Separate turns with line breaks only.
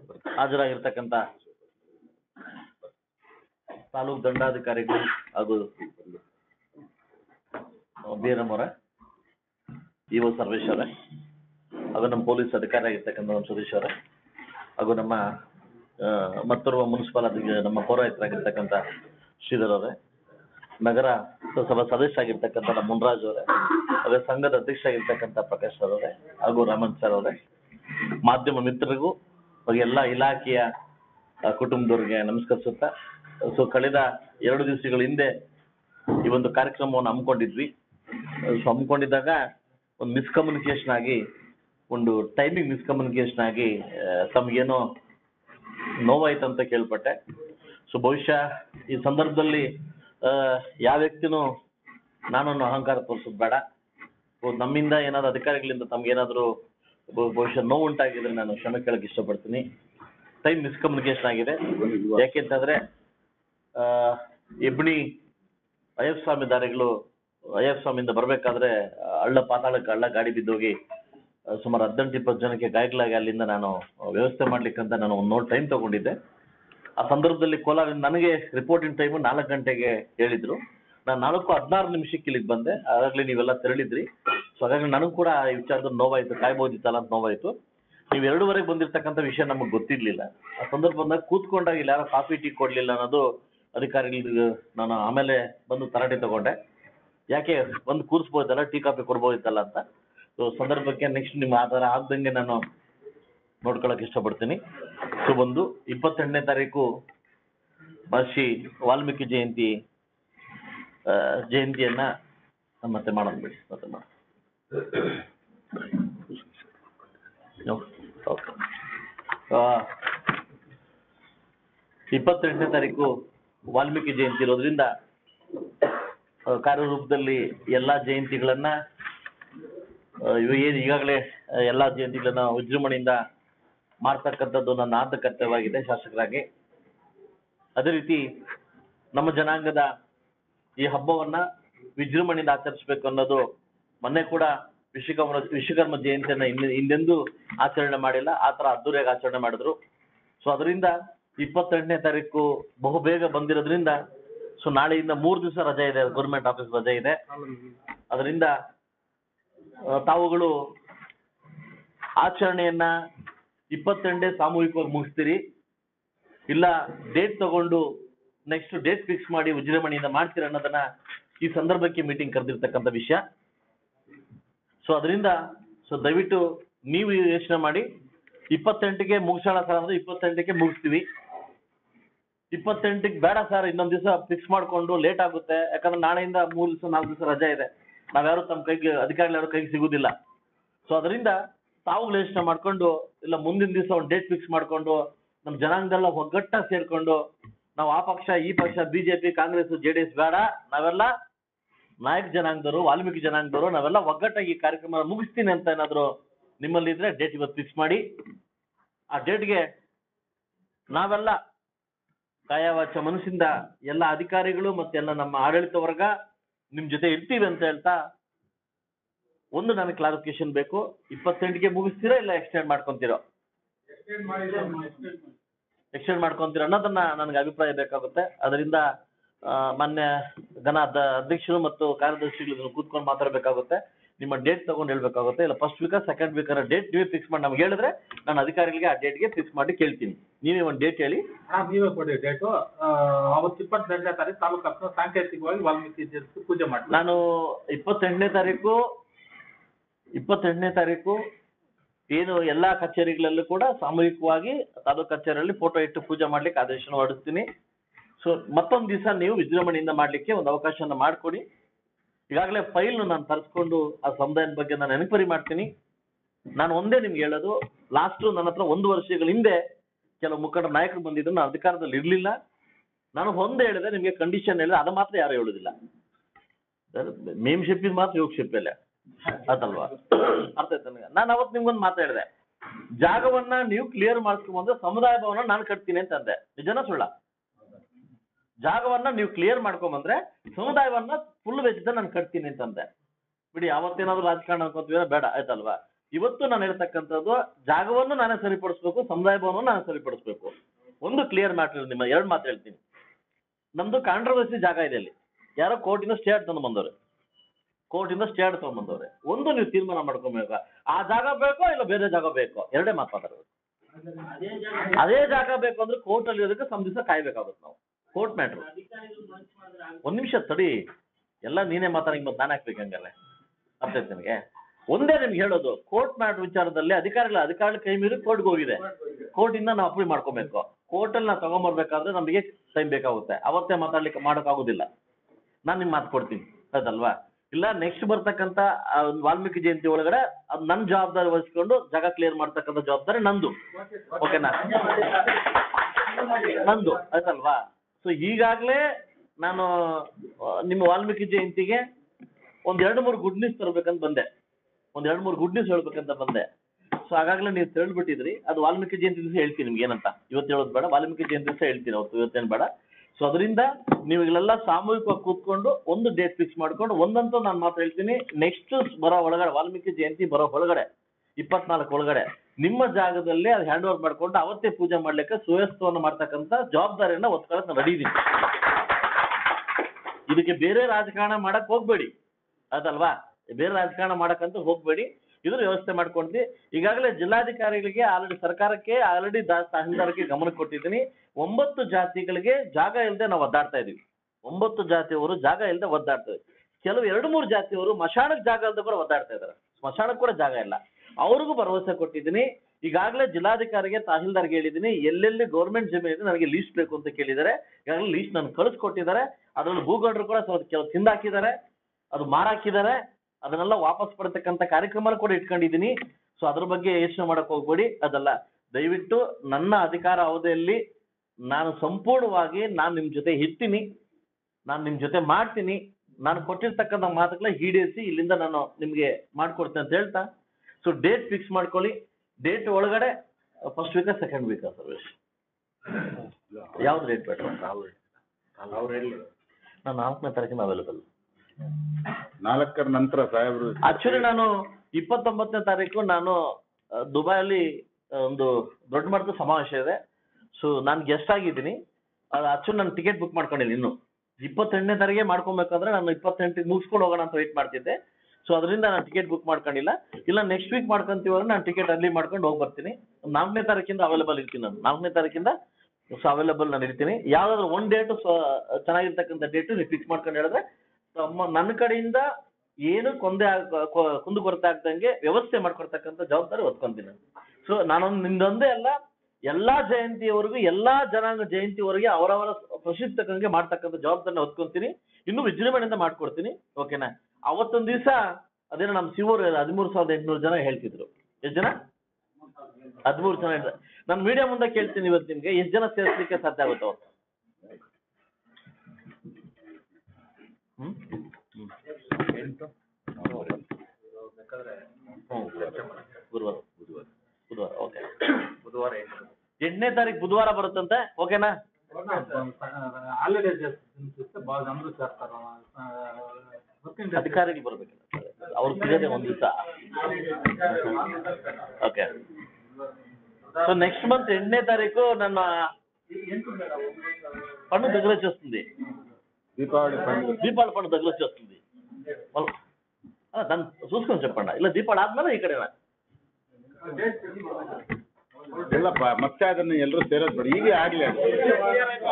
ಹಾಜರಾಗಿರ್ತಕ್ಕಂಥ ತಾಲೂಕು ದಂಡಾಧಿಕಾರಿಗಳು ಹಾಗೂ ಬೀರಮ್ ಅವರೇ E O Sarvesh ಅವರೇ ಹಾಗೂ ನಮ್ಮ ಪೊಲೀಸ್ ಅಧಿಕಾರಿ ಆಗಿರ್ತಕ್ಕಂಥ ನಮ್ಮ ಸುರೇಶ್ ಅವರೇ ಹಾಗೂ ನಮ್ಮ ಆ, ಮತ್ತೋರ್ವ ಮುನ್ಸಿಪಲ್ ಅಧಿ ನಮ್ಮ ಪೌರಾಯುಕ್ತರಾಗಿರ್ತಕ್ಕಂಥ ಶ್ರೀಧರ್ ಅವರೇ ನಗರ ಸಭಾ ಸದಸ್ಯ ಆಗಿರ್ತಕ್ಕಂಥ ನಮ್ಮ ಮುನ್ರಾಜ್ ಅವರೇ ಹಾಗೆ ಸಂಘದ ಅಧ್ಯಕ್ಷ ಆಗಿರ್ತಕ್ಕಂಥ ಪ್ರಕಾಶ್ ಸರ್ ಅವರೇ ಹಾಗೂ ರಾಮನ್ ಸರ್ ಅವರೇ ಮಾಧ್ಯಮ ಮಿತ್ರರಿಗೂ ಹಾಗೂ ಎಲ್ಲ ಇಲಾಖೆಯ ಆ, ಕುಟುಂಬದವ್ರಿಗೆ ನಮಸ್ಕರಿಸುತ್ತಾ ಸೊ ಕಳೆದ ಎರಡು ದಿವಸಗಳ ಹಿಂದೆ ಈ ಒಂದು ಕಾರ್ಯಕ್ರಮವನ್ನು ಹಮ್ಮಿಕೊಂಡಿದ್ವಿ ಸೊ ಹಮ್ಮಿಕೊಂಡಿದ್ದಾಗ ಒಂದು ಮಿಸ್ಕಮ್ಯುನಿಕೇಶನ್ ಆಗಿ ಒಂದು ಟೈಮಿಂಗ್ ಮಿಸ್ಕಮ್ಯುನಿಕೇಶನ್ ಆಗಿ ಆ, ತಮಗೇನೋ ನೋವಾಯ್ತು ಅಂತ ಕೇಳ್ಪಟ್ಟೆ ಸೊ ಬಹುಶಃ ಈ ಸಂದರ್ಭದಲ್ಲಿ ಆ, ಯಾವ ವ್ಯಕ್ತಿನೂ ನಾನೊಂದು ಅಹಂಕಾರ ತೋರಿಸೋದು ಬೇಡ ಸೊ ನಮ್ಮಿಂದ ಏನಾದ್ರು ಅಧಿಕಾರಿಗಳಿಂದ ತಮ್ಗೇನಾದ್ರು ಬಹು- ಬಹುಶಃ ನೋವು ಉಂಟಾಗಿದ್ರೆ ನಾನು ಕ್ಷಮೆ ಕೇಳಕ್ಕೆ ಇಷ್ಟಪಡ್ತೀನಿ ಟೈಮ್ ಮಿಸ್ಕಮ್ಯುನಿಕೇಶನ್ ಆಗಿದೆ ಯಾಕೆಂತಂದ್ರೆ ಆ, ಇಬ್ಣಿ ಅಯ್ಯಪ್ಪ ಸ್ವಾಮಿ ದಾರಿಗಳು ಅಯ್ಯಪ್ಪ ಸ್ವಾಮಿಯಿಂದ ಬರ್ಬೇಕಾದ್ರೆ ಆ, ಹಳ್ಳ ಪಾತಾಳಕ್ಕೆ ಹಳ್ಳ ಗಾಡಿ ಬಿದ್ದೋಗಿ ಆ, ಸುಮಾರು ಹದಿನೆಂಟು ಇಪ್ಪತ್ತು ಜನಕ್ಕೆ ಗಾಯಗಳಾಗಿ ಅಲ್ಲಿಂದ ನಾನು ವ್ಯವಸ್ಥೆ ಮಾಡ್ಲಿಕ್ಕಂತ ನಾನು ಒಂದು ನೋಟ್ ಟೈಮ್ ತಗೊಂಡಿದ್ದೆ ಆ ಸಂದರ್ಭದಲ್ಲಿ ಕೋಲಾರಿಂದ ನನಗೆ ರಿಪೋರ್ಟಿಂಗ್ ಟೈಮು ನಾಲ್ಕು ಗಂಟೆಗೆ ಹೇಳಿದ್ರು ನಾನು ನಾಲ್ಕು ಹದಿನಾರು ನಿಮಿಷಕ್ಕೆ ಇಲ್ಲಿಗೆ ಬಂದೆ ಆಗಾಗಲೇ ನೀವೆಲ್ಲ ತೆರಳಿದ್ರಿ ಸೊ ಹಾಗಾಗಿ ನನಗೂ ಕೂಡ ಈ ವಿಚಾರದಲ್ಲಿ ನೋವಾಯ್ತು ಕಾಯ್ಬೋದಿತ್ತಲ್ಲ ಅಂತ ನೋವಾಯ್ತು ನೀವು ಎರಡೂವರೆಗೆ ಬಂದಿರ್ತಕ್ಕಂಥ ವಿಷಯ ನಮಗೆ ಗೊತ್ತಿರ್ಲಿಲ್ಲ ಆ ಸಂದರ್ಭದಾಗ ಕೂತ್ಕೊಂಡಾಗ ಇಲ್ಲಿ ಯಾರೋ ಕಾಫಿ ಟೀ ಕೊಡ್ಲಿಲ್ಲ ಅನ್ನೋದು ಅಧಿಕಾರಿಗಳಿಗೆ ನಾನು ಆಮೇಲೆ ಬಂದು ತರಾಟೆ ತಗೊಂಡೆ ಯಾಕೆ ಬಂದು ಕೂರಿಸ್ಬೋದಲ್ಲ ಟೀ ಕಾಫಿ ಕೊಡ್ಬೋದಿತ್ತಲ್ಲ ಅಂತ ಸೊ ಸಂದರ್ಭಕ್ಕೆ ನೆಕ್ಸ್ಟ್ ನಿಮ್ಮ ಆ ಥರ ಆಗ್ದಂಗೆ ನಾನು ನೋಡ್ಕೊಳಕ್ ಇಷ್ಟಪಡ್ತೀನಿ ಸೊ ಒಂದು ಇಪ್ಪತ್ತೆಂಟನೇ ತಾರೀಕು ಮಹರ್ಷಿ ವಾಲ್ಮೀಕಿ ಜಯಂತಿ ಆ, ಜಯಂತಿಯನ್ನ ಮತ್ತೆ ಮಾಡೋಣ ಬಿಡಿ ಮತ್ತೆ ಮಾಡೋಣ ಓಕೆ ಇಪ್ಪತ್ತೆಂಟನೇ ತಾರೀಕು ವಾಲ್ಮೀಕಿ ಜಯಂತಿ ಇರೋದ್ರಿಂದ ಆ, ಕಾರ್ಯರೂಪದಲ್ಲಿ ಎಲ್ಲಾ ಜಯಂತಿಗಳನ್ನ ಆ, ಇವು ಏನು ಈಗಾಗಲೇ ಎಲ್ಲಾ ಜಯಂತಿಗಳನ್ನ ವಿಜೃಂಭಣೆಯಿಂದ ಮಾಡ್ತಕ್ಕಂಥದ್ದು ನನ್ನ ಆದ್ಯ ಕರ್ತವ್ಯವಾಗಿದೆ ಶಾಸಕರಾಗಿ ಅದೇ ರೀತಿ ನಮ್ಮ ಜನಾಂಗದ ಈ ಹಬ್ಬವನ್ನ ವಿಜೃಂಭಣೆಯಿಂದ ಆಚರಿಸಬೇಕು ಅನ್ನೋದು ಮೊನ್ನೆ ಕೂಡ ವಿಶ್ವಕರ್ಮ ವಿಶ್ವಕರ್ಮ ಜಯಂತಿಯನ್ನ ಹಿಂದೆ ಹಿಂದೆಂದೂ ಆಚರಣೆ ಮಾಡಿಲ್ಲ ಆ ತರ ಅದ್ದೂರಿಯಾಗಿ ಆಚರಣೆ ಮಾಡಿದ್ರು ಸೊ ಅದರಿಂದ ಇಪ್ಪತ್ತೆಂಟನೇ ತಾರೀಕು ಬಹುಬೇಗ ಬಂದಿರೋದ್ರಿಂದ ಸೊ ನಾಳೆಯಿಂದ ಮೂರು ದಿವಸ ರಜೆ ಇದೆ ಗೌರ್ಮೆಂಟ್ ಆಫೀಸ್ ರಜೆ ಇದೆ ಅದರಿಂದ ಆ, ತಾವುಗಳು ಆಚರಣೆಯನ್ನ ಇಪ್ಪತ್ತೆಂಟೇ ಸಾಮೂಹಿಕವಾಗಿ ಮುಗಿಸ್ತೀರಿ ಇಲ್ಲ ಡೇಟ್ ತಗೊಂಡು ನೆಕ್ಸ್ಟ್ ಡೇಟ್ ಫಿಕ್ಸ್ ಮಾಡಿ ವಿಜೃಂಭಣೆಯಿಂದ ಮಾಡ್ತೀರ ಅನ್ನೋದನ್ನ ಈ ಸಂದರ್ಭಕ್ಕೆ ಮೀಟಿಂಗ್ ಕರೆದಿರ್ತಕ್ಕಂಥ ವಿಷಯ ಸೊ ಅದರಿಂದ ಸೊ ದಯವಿಟ್ಟು ನೀವು ಯೋಚನೆ ಮಾಡಿ ಇಪ್ಪತ್ತೆಂಟಿಗೆ ಮುಗಿಸೋಣ ಸರ್ ಅಂದ್ರೆ ಇಪ್ಪತ್ತೆಂಟಕ್ಕೆ ಮುಗಿಸ್ತೀವಿ ಇಪ್ಪತ್ತೆಂಟಿಗೆ ಬೇಡ ಸರ್ ಇನ್ನೊಂದ್ ದಿವಸ ಫಿಕ್ಸ್ ಮಾಡ್ಕೊಂಡು ಲೇಟ್ ಆಗುತ್ತೆ ಯಾಕಂದ್ರೆ ನಾಳೆಯಿಂದ ಮೂರು ದಿವಸ ನಾಲ್ಕು ದಿವಸ ರಜೆ ಇದೆ ನಾವ್ಯಾರು ತಮ್ಮ ಕೈಗೆ ಅಧಿಕಾರಿಗಳು ಯಾರು ಕೈಗೆ ಸಿಗುದಿಲ್ಲ ಸೊ ಅದರಿಂದ ತಾವುಗಳು ಯೋಚನೆ ಮಾಡ್ಕೊಂಡು ಇಲ್ಲ ಮುಂದಿನ ದಿವಸ ಒಂದು ಡೇಟ್ ಫಿಕ್ಸ್ ಮಾಡ್ಕೊಂಡು ನಮ್ಮ ಜನಾಂಗದೆಲ್ಲ ಒಗ್ಗಟ್ಟಾಗಿ ಸೇರ್ಕೊಂಡು ನಾವು ಆ ಪಕ್ಷ ಈ ಪಕ್ಷ BJP Congress J D S ಬೇಡ ನಾವೆಲ್ಲ ನಾಯಕ ಜನಾಂಗದವರು ವಾಲ್ಮೀಕಿ ಜನಾಂಗದವರು ನಾವೆಲ್ಲ ಒಗ್ಗಟ್ಟಾಗಿ ಈ ಕಾರ್ಯಕ್ರಮ ಮುಗಿಸ್ತೀನಿ ಅಂತ ಏನಾದ್ರು ನಿಮ್ಮಲ್ಲಿ ಇದ್ರೆ ಡೇಟ್ ಇವತ್ತು ಫಿಕ್ಸ್ ಮಾಡಿ ಆ ಡೇಟ್ಗೆ ನಾವೆಲ್ಲ ಕಾಯವಾಚ ಮನಸ್ಸಿಂದ ಎಲ್ಲ ಅಧಿಕಾರಿಗಳು ಮತ್ತೆ ಎಲ್ಲ ನಮ್ಮ ಆಡಳಿತ ವರ್ಗ ನಿಮ್ ಜೊತೆ ಇರ್ತೀವಿ ಅಂತ ಹೇಳ್ತಾ ಒಂದು ನನಗೆ ಕ್ಲಾರಿಫಿಕೇಶನ್ ಬೇಕು ಇಪ್ಪತ್ತೆಂಟಿಗೆ ಮುಗಿಸ್ತೀರಾ ಇಲ್ಲ ಎಕ್ಸ್ಟೆಂಡ್ ಮಾಡ್ಕೊಂತೀರೋ ಎಕ್ಸ್ಟೆಂಡ್ ಮಾಡ್ಕೊಂತೀರ ಅನ್ನೋದನ್ನ ನನಗೆ ಅಭಿಪ್ರಾಯ ಬೇಕಾಗುತ್ತೆ ಅದರಿಂದ ಆ, ಮಾನ್ಯ ಘನ ಅದ- ಅಧ್ಯಕ್ಷರು ಮತ್ತು ಕಾರ್ಯದರ್ಶಿಗಳು ಇದನ್ನ ಕೂತ್ಕೊಂಡು ಮಾತಾಡ್ಬೇಕಾಗುತ್ತೆ ನಿಮ್ಮ ಡೇಟ್ ತಗೊಂಡು ಹೇಳ್ಬೇಕಾಗುತ್ತೆ ಇಲ್ಲ first week second week date ನೀವೇ ಫಿಕ್ಸ್ ಮಾಡಿ ನಮ್ಗೆ ಹೇಳಿದ್ರೆ ನಾನು ಅಧಿಕಾರಿಗಳಿಗೆ ಆ ಡೇಟ್ಗೆ ಫಿಕ್ಸ್ ಮಾಡಿ ಕೇಳ್ತೀನಿ ನೀವೇ ಒಂದು ಡೇಟ್ ಹೇಳಿ
ಹಾ ನೀವೇ ಕೊಡಿ ಡೇಟು ಅವತ್ತು ಇಪ್ಪತ್ತೆಂಟನೇ ತಾರೀಕು ತಾಲೂಕು ಆಫೀಸ್ ಸಾಂಕೇತಿಕವಾಗಿ ವಾಲ್ಮೀಕಿ ಜಯಂತಿ ಪೂಜೆ ಮಾಡಿ
ನಾನು ಇಪ್ಪತ್ತೆಂಟನೇ ತಾರೀಕು ಇಪ್ಪತ್ತೆಂಟನೇ ತಾರೀಕು ಏನು ಎಲ್ಲಾ ಕಚೇರಿಗಳಲ್ಲೂ ಕೂಡ ಸಾಮೂಹಿಕವಾಗಿ ತಾಲೂಕು ಕಚೇರಿಯಲ್ಲಿ ಫೋಟೋ ಇಟ್ಟು ಪೂಜೆ ಮಾಡ್ಲಿಕ್ಕೆ ಆದೇಶನ ಹೊರಡಿಸ್ತೀನಿ ಸೊ ಮತ್ತೊಂದು ದಿವಸ ನೀವು ವಿಜೃಂಭಣೆಯಿಂದ ಮಾಡ್ಲಿಕ್ಕೆ ಒಂದು ಅವಕಾಶನ ಮಾಡಿಕೊಡಿ ಈಗಾಗಲೇ ಫೈಲ್ ನಾನು ತರಿಸ್ಕೊಂಡು ಆ ಸಮುದಾಯದ ಬಗ್ಗೆ ನಾನು ಎನ್ಕ್ವೈರಿ ಮಾಡ್ತೀನಿ ನಾನು ಒಂದೇ ನಿಮ್ಗೆ ಹೇಳೋದು ಲಾಸ್ಟ್ ನನ್ನ ಹತ್ರ ಒಂದು ವರ್ಷಗಳ ಹಿಂದೆ ಕೆಲವು ಮುಖಂಡ ನಾಯಕರು ಬಂದಿದ್ರು ನಾನು ಅಧಿಕಾರದಲ್ಲಿ ಇರಲಿಲ್ಲ ನಾನು ಒಂದೇ ಹೇಳಿದೆ ನಿಮಗೆ ಕಂಡೀಷನ್ ಹೇಳಿದ್ರೆ ಅದು ಮಾತ್ರ ಯಾರು ಹೇಳೋದಿಲ್ಲ ಮೇಮ್ ಶಿಪ್ಪಿದ್ ಮಾತ್ರ ಯೋಗ ಶಿಪ್ಪಲ್ಲೇ ಅದಲ್ವಾ ಅರ್ಥ ಆಯ್ತಾ ನನಗೆ ನಾನು ಅವತ್ತು ನಿಮ್ಗೊಂದು ಮಾತು ಹೇಳಿದೆ ಜಾಗವನ್ನ ನೀವು ಕ್ಲಿಯರ್ ಮಾಡಿಸ್ಕೊಂಬಂದ್ರೆ ಸಮುದಾಯ ಭವನ ನಾನು ಕಟ್ತೀನಿ ಅಂತ ಅಂದೆ ನಿಜನ ಸುಳ್ಳ ಜಾಗವನ್ನ ನೀವು ಕ್ಲಿಯರ್ ಮಾಡ್ಕೊಂಬಂದ್ರೆ ಸಮುದಾಯವನ್ನ ಫುಲ್ ವೆಜ್ದ ನಾನು ಕಟ್ತೀನಿ ಅಂತಂದೆ ಬಿಡಿ ಅವತ್ತೇನಾದ್ರು ರಾಜಕಾರಣ ಅನ್ಕೊಂತೀವಿ ಬೇಡ ಆಯ್ತಲ್ವಾ ಇವತ್ತು ನಾನು ಹೇಳ್ತಕ್ಕಂಥದ್ದು ಜಾಗವನ್ನು ನಾನೇ ಸರಿಪಡಿಸ್ಬೇಕು ಸಮುದಾಯ ಭವನವನ್ನು ನಾನೇ ಸರಿಪಡಿಸ್ಬೇಕು ಒಂದು ಕ್ಲಿಯರ್ ಮ್ಯಾಟ್ರ್ ನಿಮ್ಮ ಎರಡು ಮಾತು ಹೇಳ್ತೀನಿ ನಮ್ದು ಕಾಂಟ್ರವರ್ಸಿ ಜಾಗ ಇದೆ ಅಲ್ಲಿ ಯಾರೋ ಕೋರ್ಟಿಂದ ಸ್ಟೇ ತಂದು ಬಂದವ್ರೆ ಕೋರ್ಟಿಂದ ಸ್ಟೇ ತಗೊಂಡ್ ಬಂದವ್ರೆ ಒಂದು ನೀವು ತೀರ್ಮಾನ ಮಾಡ್ಕೊಬೇಕು ಆ ಜಾಗ ಬೇಕೋ ಇಲ್ಲ ಬೇರೆ ಜಾಗ ಬೇಕೋ ಎರಡೇ ಮಾತು ಮಾತಾಡಬೇಕು ಅದೇ ಜಾಗ ಬೇಕು ಅಂದ್ರೆ ಕೋರ್ಟ್ ಅಲ್ಲಿ ಇರೋದಕ್ಕೆ ಸಮ್ ದಿವಸ ಕಾಯ್ಬೇಕಾಗುತ್ತೆ ನಾವು ಕೋರ್ಟ್ ಮ್ಯಾಟ್ರು ಒಂದ್ ನಿಮಿಷ ತಡಿ ಎಲ್ಲ ನೀನೇ ಮಾತಾಡಿ ಮತ್ತೆ ನಾನು ಹಾಕ್ಬೇಕು ಹಂಗಾರೆ ಅರ್ಥ ಆಯ್ತು ನಿನಗೆ ಒಂದೇ ನಿಮ್ಗೆ ಹೇಳೋದು ಕೋರ್ಟ್ ಮ್ಯಾಟ್ ವಿಚಾರದಲ್ಲಿ ಅಧಿಕಾರಿಗಳ ಅಧಿಕಾರಿಗಳ ಕೈ ಮೀರಿ ಕೋರ್ಟ್ಗೆ ಹೋಗಿದೆ ಕೋರ್ಟ್ ಇಂದ ನಾವು ಅಪ್ಲೈ ಮಾಡ್ಕೋಬೇಕು ಕೋರ್ಟ್ ಅಲ್ಲಿ ನಾವು ತಗೊಂಬರ್ಬೇಕಾದ್ರೆ ನಮಗೆ ಟೈಮ್ ಬೇಕಾಗುತ್ತೆ ಅವತ್ತೇ ಮಾತಾಡ್ಲಿಕ್ಕೆ ಮಾಡೋಕ್ಕಾಗೋದಿಲ್ಲ ನಾನು ನಿಮ್ಗೆ ಮಾತು ಕೊಡ್ತೀನಿ ಅದಲ್ವಾ ಇಲ್ಲ ನೆಕ್ಸ್ಟ್ ಬರ್ತಕ್ಕಂಥ ಆ ಒಂದು ವಾಲ್ಮೀಕಿ ಜಯಂತಿ ಒಳಗಡೆ ಅದು ನನ್ನ ಜವಾಬ್ದಾರಿ ವಹಿಸ್ಕೊಂಡು ಜಾಗ ಕ್ಲಿಯರ್ ಮಾಡ್ತಕ್ಕಂಥ ಜವಾಬ್ದಾರಿ ನಂದು ಓಕೆನಾ ನಂದು ಆಯ್ತಲ್ವಾ ಸೊ ಈಗಾಗಲೇ ನಾನು ಆ, ನಿಮ್ಮ ವಾಲ್ಮೀಕಿ ಜಯಂತಿಗೆ ಒಂದ್ ಎರಡು ಮೂರು ಗುಡ್ ನ್ಯೂಸ್ ತರ್ಬೇಕಂತ ಬಂದೆ ಒಂದ್ ಎರಡು ಮೂರು ಗುಡ್ ನ್ಯೂಸ್ ಹೇಳ್ಬೇಕಂತ ಬಂದೆ ಸೊ ಆಗಾಗಲೇ ನೀವು ತಿಳ್ಬಿಟ್ಟಿದ್ರಿ ಅದು ವಾಲ್ಮೀಕಿ ಜಯಂತಿ ದಿವಸ ಹೇಳ್ತೀನಿ ನಿಮ್ಗೆ ಏನಂತ ಇವತ್ತು ಹೇಳೋದು ಬೇಡ ವಾಲ್ಮೀಕಿ ಜಯಂತಿ ದಿವಸ ಹೇಳ್ತೀನಿ ಅವತ್ತು ಇವತ್ತೇನು ಬೇಡ ಸೊ ಅದರಿಂದ ನೀವು ಇಲ್ಲೆಲ್ಲ ಸಾಮೂಹಿಕವಾಗಿ ಕೂತ್ಕೊಂಡು ಒಂದು ಡೇಟ್ ಫಿಕ್ಸ್ ಮಾಡ್ಕೊಂಡು ಒಂದಂತೂ ನಾನು ಮಾತು ಹೇಳ್ತೀನಿ ನೆಕ್ಸ್ಟ್ ಬರೋ ಒಳಗಡೆ ವಾಲ್ಮೀಕಿ ಜಯಂತಿ ಬರೋ ಒಳಗಡೆ ಇಪ್ಪತ್ನಾಲ್ಕು ಒಳಗಡೆ ನಿಮ್ಮ ಜಾಗದಲ್ಲಿ ಅದು ಹ್ಯಾಂಡ್ ಓವರ್ ಮಾಡ್ಕೊಂಡು ಅವತ್ತೇ ಪೂಜೆ ಮಾಡ್ಲಿಕ್ಕೆ ಸುವ್ಯವಸ್ಥವನ್ನು ಮಾಡ್ತಕ್ಕಂಥ ಜವಾಬ್ದಾರಿಯನ್ನ ಒತ್ಕೊಳ್ಳೋಕೆ ನಾನು ರೆಡಿ ಇದ್ದೀನಿ ಇದಕ್ಕೆ ಬೇರೆ ರಾಜಕಾರಣ ಮಾಡಕ್ ಹೋಗ್ಬೇಡಿ ಅದಲ್ವಾ ಬೇರೆ ರಾಜಕಾರಣ ಮಾಡಕ್ಕಂತ ಹೋಗ್ಬೇಡಿ ಇದ್ರ ವ್ಯವಸ್ಥೆ ಮಾಡ್ಕೊಂಡ್ವಿ ಈಗಾಗಲೇ ಜಿಲ್ಲಾಧಿಕಾರಿಗಳಿಗೆ ಆಲ್ರೆಡಿ ಸರ್ಕಾರಕ್ಕೆ ಆಲ್ರೆಡಿ ತಹಸೀಲ್ದಾರ್ಗೆ ಗಮನ ಕೊಟ್ಟಿದ್ದೀನಿ ಒಂಬತ್ತು ಜಾತಿಗಳಿಗೆ ಜಾಗ ಇಲ್ಲದೆ ನಾವು ಒದ್ದಾಡ್ತಾ ಇದೀವಿ ಒಂಬತ್ತು ಜಾತಿಯವರು ಜಾಗ ಇಲ್ಲದೆ ಒದ್ದಾಡ್ತಾ ಇದ್ದೀವಿ ಕೆಲವು ಎರಡು ಮೂರು ಜಾತಿಯವರು ಮಶಾಣಕ್ಕೆ ಜಾಗ ಇಲ್ಲದೆ ಕೂಡ ಒದ್ದಾಡ್ತಾ ಇದ್ದಾರೆ ಸ್ಮಶಾನಕ್ಕೆ ಕೂಡ ಜಾಗ ಇಲ್ಲ ಅವ್ರಿಗೂ ಭರವಸೆ ಕೊಟ್ಟಿದ್ದೀನಿ ಈಗಾಗಲೇ ಜಿಲ್ಲಾಧಿಕಾರಿಗೆ ತಹಸೀಲ್ದಾರ್ಗೆ ಹೇಳಿದ್ದೀನಿ ಎಲ್ಲೆಲ್ಲಿ ಗೌರ್ಮೆಂಟ್ ಜಮೀನು ಇದೆ ನನಗೆ ಲೀಸ್ಟ್ ಬೇಕು ಅಂತ ಕೇಳಿದ್ದಾರೆ ಈಗಾಗಲೇ ಲೀಸ್ಟ್ ನಾನು ಕಳಿಸ್ಕೊಟ್ಟಿದ್ದಾರೆ ಅದರಲ್ಲಿ ಭೂಗೌಡರು ಕೂಡ ಸ್ವಲ್ಪ ಕೆಲವು ತಿಂದಾಕಿದ್ದಾರೆ ಅದು ಮಾರಾಕಿದ್ದಾರೆ ಅದನ್ನೆಲ್ಲ ವಾಪಸ್ ಪಡ್ತಕ್ಕಂಥ ಕಾರ್ಯಕ್ರಮ ಕೂಡ ಇಟ್ಕೊಂಡಿದ್ದೀನಿ ಸೊ ಅದ್ರ ಬಗ್ಗೆ ಯೋಚನೆ ಮಾಡಕ್ ಹೋಗ್ಬೇಡಿ ಅದಲ್ಲ ದಯವಿಟ್ಟು ನನ್ನ ಅಧಿಕಾರ ಅವಧಿಯಲ್ಲಿ ನಾನು ಸಂಪೂರ್ಣವಾಗಿ ನಾನು ನಿಮ್ಮ ಜೊತೆ ಇರ್ತೀನಿ ನಾನು ನಿಮ್ಮ ಜೊತೆ ಮಾಡ್ತೀನಿ ನಾನು ಕೊಟ್ಟಿರ್ತಕ್ಕಂಥ ಮಾತುಗಳ ಈಡೇರಿಸಿ ಇಲ್ಲಿಂದ ನಾನು ನಿಮಗೆ ಮಾಡ್ಕೊಡ್ತೇನೆ ಅಂತ ಹೇಳ್ತಾ ಸೊ ಡೇಟ್ ಫಿಕ್ಸ್ ಮಾಡ್ಕೊಳ್ಳಿ ಡೇಟ್ ಒಳಗಡೆ ಫಸ್ಟ್ ವೀಕಾ ಸೆಕೆಂಡ್ ವೀಕಾ ಸರ್ವೇಶ್ ಯಾವ್ದು ಡೇಟ್ ಬೇಕು ನಾನು ನಾಲ್ಕನೇ ತಾರೀಕಿನ ಅವೈಲೇಬಲ್
ನಾಲ್ಕರ ನಂತರ ಸಾಹೇಬ್ರು
ಆಕ್ಚುಲಿ ನಾನು ಇಪ್ಪತ್ತೊಂಬತ್ತನೇ ತಾರೀಕು ನಾನು ಆ, ದುಬೈಯಲ್ಲಿ ಆ, ಒಂದು ದೊಡ್ಡ ಮಟ್ಟದ ಸಮಾವೇಶ ಇದೆ ಸೊ ನಾನು ಗೆಸ್ಟ್ ಆಗಿದ್ದೀನಿ ಆಕ್ಚುಲಿ ನಾನು ಟಿಕೆಟ್ ಬುಕ್ ಮಾಡ್ಕೊಂಡಿದ್ದೀನಿ ಇನ್ನು ಇಪ್ಪತ್ತೆಂಟನೇ ತಾರೀಕೆ ಮಾಡ್ಕೊಬೇಕಾದ್ರೆ ನಾನು ಇಪ್ಪತ್ತೆಂಟಿಗೆ ಮುಗಿಸ್ಕೊಂಡು ಹೋಗೋಣ ಅಂತ ವೆಯ್ಟ್ ಮಾಡ್ತಿದ್ದೆ ಸೊ ಅದರಿಂದ ನಾನು ಟಿಕೆಟ್ ಬುಕ್ ಮಾಡ್ಕೊಂಡಿಲ್ಲ ಇಲ್ಲ ನೆಕ್ಸ್ಟ್ ವೀಕ್ ಮಾಡ್ಕೊಂತೀವಿ ಅಂದ್ರೆ ನಾನು ಟಿಕೆಟ್ ಅಲ್ಲಿ ಮಾಡ್ಕೊಂಡು ಹೋಗಿ ಬರ್ತೀನಿ ನಾಲ್ಕನೇ ತಾರೀಕಿಂದ ಅವೈಲೇಬಲ್ ಇರ್ತೀನಿ ನಾನು ನಾಲ್ಕನೇ ತಾರೀಕಿಂದ ಸೊ ಅವೈಲೇಬಲ್ ನಾನು ಇರ್ತೀನಿ ಯಾವ್ದಾದ್ರು ಒನ್ ಡೇಟು ಚೆನ್ನಾಗಿರ್ತಕ್ಕಂಥ ಡೇಟು ನೀವು ಫಿಕ್ಸ್ ಮಾಡ್ಕೊಂಡು ಹೇಳಿದ್ರೆ ತಮ್ಮ ನನ್ನ ಕಡೆಯಿಂದ ಏನು ಕೊಂದೆ ಆಗ- ಕೊ- ಕುಂದು ಕೊರತೆ ಆಗ್ದಂಗೆ ವ್ಯವಸ್ಥೆ ಮಾಡ್ಕೊಡ್ತಕ್ಕಂಥ ಜವಾಬ್ದಾರಿ ಹೊತ್ಕೊಂತೀನಿ ಸೊ ನಾನೊಂದು ನಿಮ್ದೊಂದೇ ಅಲ್ಲ ಎಲ್ಲಾ ಜಯಂತಿಯವರೆಗೂ ಎಲ್ಲಾ ಜನಾಂಗ ಜಯಂತಿವರೆಗೆ ಅವರವರ ಪ್ರಸಿದ್ಧ ತಕ್ಕಂಗೆ ಮಾಡ್ತಕ್ಕಂಥ ಜವಾಬ್ದಾರಿನ ಹೊತ್ಕೊಂತೀನಿ ಇನ್ನು ವಿಜೃಂಭಣೆಯಿಂದ ಮಾಡ್ಕೊಡ್ತೀನಿ ಓಕೆನಾ ಅವತ್ತೊಂದು ದಿವಸ ಅದೇನೋ ನಮ್ಮ ಶಿವರು ಹದಿಮೂರು ಸಾವಿರದ ಎಂಟುನೂರು ಜನ ಹೇಳ್ತಿದ್ರು ಎಷ್ಟು ಜನ ಹದಿಮೂರು ಜನ ಹೇಳ್ತಾರೆ ನಾನು ಮೀಡಿಯಾ ಮುಂದೆ ಕೇಳ್ತೀನಿ ಇವತ್ತು ನಿಮ್ಗೆ ಎಷ್ಟು ಜನ ಸೇರಿಸ್ಲಿಕ್ಕೆ ಸಾಧ್ಯ ಆಗುತ್ತೆ ಅವತ್ತು ಹ್ಮ್ ಹ್ಮ್. ಗುರುವಾರ ಬುಧವಾರ ಬುಧವಾರ ಓಕೆ
ಬುಧವಾರ
ಎಂಟನೇ ತಾರೀಕು ಬುಧವಾರ ಬರುತ್ತಂತೆ ಓಕೆನಾ
ಹಾಲಿಡೇ ಭಾಳ ಜನರು ಸೇರ್ತಾರ ವರ್ಕಿಂಗ್ ಡೇಸ್
ಅಧಿಕಾರಿಗಳು ಬರ್ಬೇಕಿಲ್ಲ ಅವ್ರು ಸಿಗೋದೇ ಒಂದು ದಿವಸ ಓಕೆ సో నెక్స్ట్ మంత్ ఎండనే తారీఖు నన్ను పండుగ దగ్గర వచ్చేస్తుంది
దీపావళి పండుగ
దీపావళి పండుగ దగ్గర వచ్చేస్తుంది వాళ్ళు- ఆ, దాన్ని చూసుకొని చెప్పండి ఇలా దీపావళి ఆದ್ಮೇಲೆ ಈ ಕಡೆನಾ
ಎಲ್ಲ ಬ- ಮತ್ತೆ ಅದನ್ನ ಎಲ್ಲರೂ ಸೇರೋದ್ ಬೇಡ ಈಗ ಆಗ್ಲಿ ಅದು